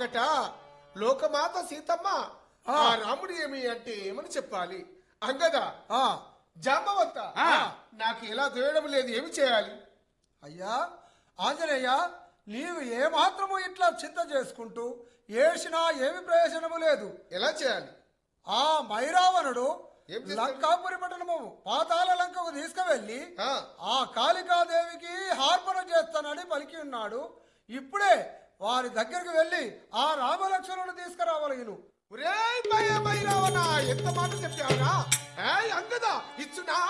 నాకట లోకమాత సీతమ్మ ఆ రాముడు ఏమి అంటే ఏమని చెప్పాలి అంగదా ఆ, జాంబవంత ఆ. నాకు ఎలా తోయడం లేదు ఏమి చేయాలి అయ్యా ఆంజనేయ నీవు ఏమాత్రము ఇట్లా చింత చేసుకుంటూ ఏడ్చినా ఏమి ప్రయోజనము లేదు ఎలా చేయాలి ఆ మైరావణుడు ఏం చేస్తాడు? లంకాపురి పట్టణము పాతాల లంకకు తీసుకువెళ్లి ఆ. ఆ కాళికాదేవికి హార్పణ చేస్తానని పలికి ఉన్నాడు ఇప్పుడే వారి దగ్గరికి వెళ్లి ఆ రామలక్ష్మణుడు తీసుకురావలగిను ఒరేయ్ భయ భైరవనా ఎంత మాట చెప్పావురా ఏయ్ అంగదా ఇచ్చునా